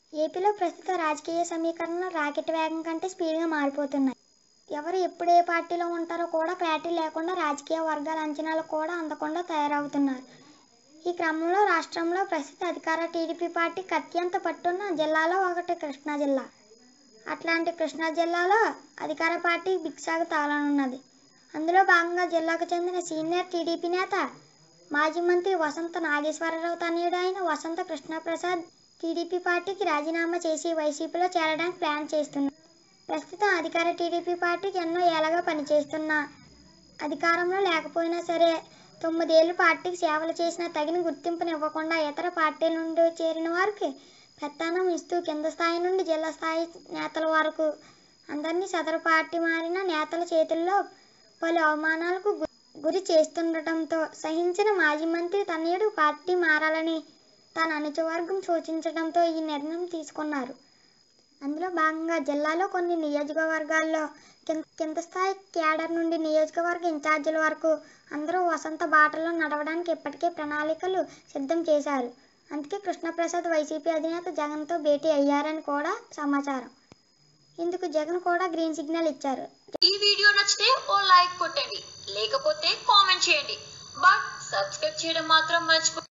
ఏపీలో ప్రస్తుత రాజకీయ సమీకరణలు రాకెట్ వేగం కంటే స్పీడ్గా మారిపోతున్నాయి ఎవరు ఎప్పుడు ఏ పార్టీలో ఉంటారో కూడా క్లారిటీ లేకుండా రాజకీయ వర్గాల అంచనాలు కూడా అందకుండా తయారవుతున్నారు ఈ క్రమంలో రాష్ట్రంలో ప్రస్తుత అధికార టీడీపీ పార్టీకి అత్యంత పట్టున్న జిల్లాలో ఒకటి కృష్ణా జిల్లా అట్లాంటి కృష్ణా జిల్లాలో అధికార పార్టీ బిక్సాగు తాగనున్నది అందులో భాగంగా జిల్లాకు చెందిన సీనియర్ టీడీపీ నేత మాజీ మంత్రి వసంత నాగేశ్వరరావు తనయుడు అయిన వసంత కృష్ణప్రసాద్ టీడీపీ పార్టీకి రాజీనామా చేసి వైసీపీలో చేరడానికి ప్లాన్ చేస్తున్నారు ప్రస్తుతం అధికార టీడీపీ పార్టీకి ఎన్నో ఏళ్ళగా పనిచేస్తున్నా అధికారంలో లేకపోయినా సరే తొమ్మిదేళ్లు పార్టీకి సేవలు చేసిన తగిన గుర్తింపుని ఇవ్వకుండా ఇతర పార్టీల నుండి చేరిన వారికి పెత్తనం ఇస్తూ కింద స్థాయి నుండి జిల్లా స్థాయి నేతల వరకు అందరినీ సదరు పార్టీ మారిన నేతల చేతుల్లో పలు అవమానాలకు గు- గురి చేస్తుండటంతో సహించిన మాజీ మంత్రి తనయుడు పార్టీ మారాలని తన అనుచవర్గం సూచించడంతో ఈ నిర్ణయం తీసుకున్నారు అందులో భాగంగా జిల్లాలో కొన్ని నియోజకవర్గాల్లో కిం- కింద స్థాయి క్యాడర్ నుండి నియోజకవర్గ ఇన్ఛార్జీల వరకు అందరూ వసంత బాటలో నడవడానికి ఇప్పటికే ప్రణాళికలు సిద్ధం చేశారు అందుకే కృష్ణప్రసాద్ వైసీపీ అధినేత జగన్తో భేటీ అయ్యారని కూడా సమాచారం ఇందుకు జగన్ కూడా గ్రీన్ సిగ్నల్ ఇచ్చారు ఈ వీడియో నచ్చితే ఓ లైక్ కొట్టండి లేకపోతే కామెంట్ చేయండి బట్ సబ్స్క్రైబ్ చేయడం మాత్రం మర్చిపో